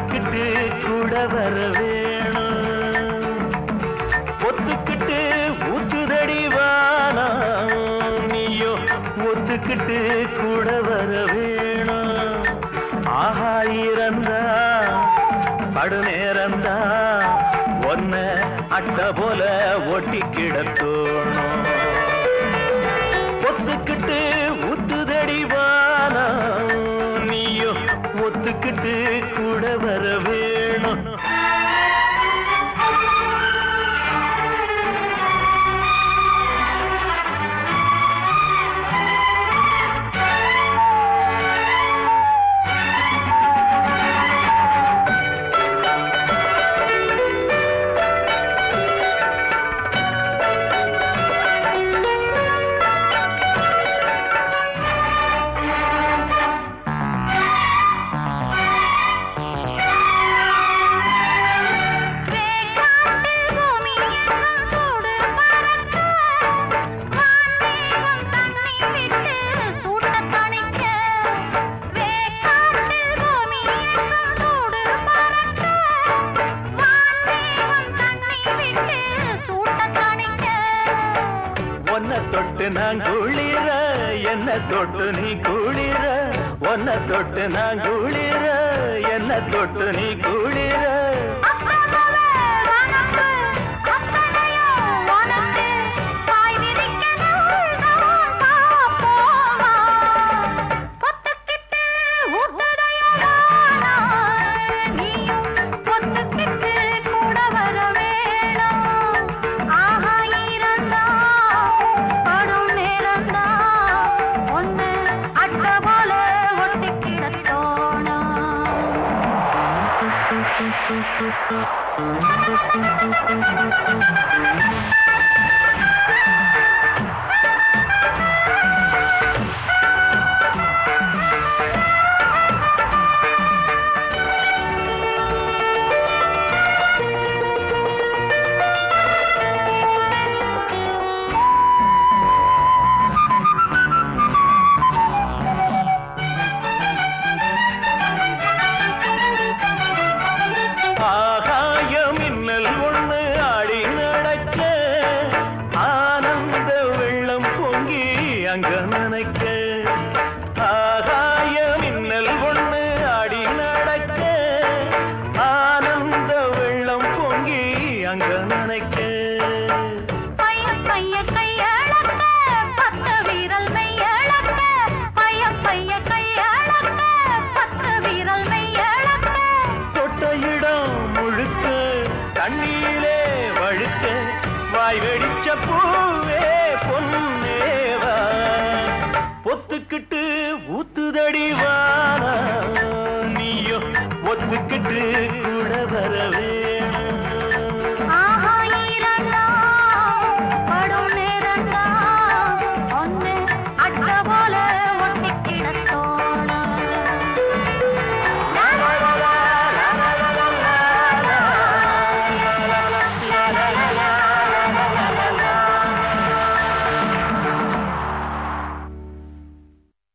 ஒத்துக்கிட்டு கூட வர வேணும் ஒத்துக்கிட்டு ஊத்துதடி வானா நீயோ ஒத்துக்கிட்டு கூட வர வேணும் ஆஹா இறந்தா படுநேரந்தா ஒன்ன அட்ட போல ஒட்டி கிடத்தோணும் ஒத்துக்கிட்டு ஊத்துதடி வானா நீயோ ஒத்துக்கிட்டு கூட வர வேணும் வேகாட்டு பூமி எங்கும் சூடு பறக்க, வான்மேகம் தன்னை விட்டு சூட்டத் தணிக்க. வேகாட்டு பூமி எங்கும் சூடு பறக்க, வான்மேகம் தன்னை விட்டு சூட்டத் தணிக்க. ஒன்ன தொட்டு நான் குளிர என்ன தொட்டு நீ குளிர ஒன்ன தொட்டு நான் குளிர என்ன தொட்டு நீ குளிர அப்பவே வனப்பு, அத்தனையும் உனக்கு பாய் விரிக்க நாள்தான் பார்ப்போமா? பொத்துக்கிட்டு ஊத்துதையடானா, நீயும் பொத்துக்கிட்டு கூட வர வேணும். ஆஹா இறந்தா, படும் நேரந்தா, ஒண்ணு அட்ட போல ஒட்டி கிடத்தோணும் ஆகாய மின்னல் ஒண்ணு ஆடி நடக்க ஆனந்த வெள்ளம் பொங்கி அங்க நனைக்க ஆகாய மின்னல் ஒண்ணு ஆடி நடக்க ஆனந்த வெள்ளம் பொங்கி அங்க நனைக்க பைய பைய கையளக்க பத்து வீரல் மெய்யளக்க பைய பைய கையளக்க பத்து வீரல் மெய்யளக்க தொட்ட இடம் முழுக்க தண்ணீரிலே வழுக்க வாய் வெடிச்ச பூவே பொன்னேவா ஒத்துக்கிட்டு ஊத்துதடி வானா நீயோ ஒத்துக்கிட்டு கூட வரவே